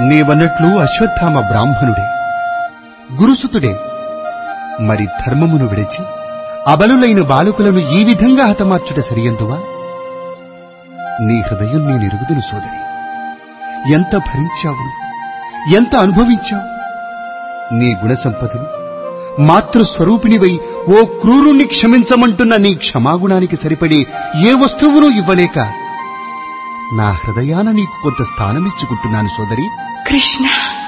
నీవన్నట్లు అశ్వత్థామ బ్రాహ్మణుడే గురుసుతుడే మరి ధర్మమును విడిచి అబలులైన బాలకులను ఈ విధంగా హతమార్చుట సరియందువా నీ హృదయం నేను ఎరుగుదును సోదరి ఎంత భరించావు ఎంత అనుభవించావు నీ గుణ సంపదను మాతృస్వరూపిణివై ఓ క్రూరుణ్ణి క్షమించమంటున్న నీ క్షమాగుణానికి సరిపడి ఏ వస్తువును ఇవ్వలేక నా హృదయాన నీకు కొంత స్థానమిచ్చుకుంటున్నాను సోదరి కృష్ణ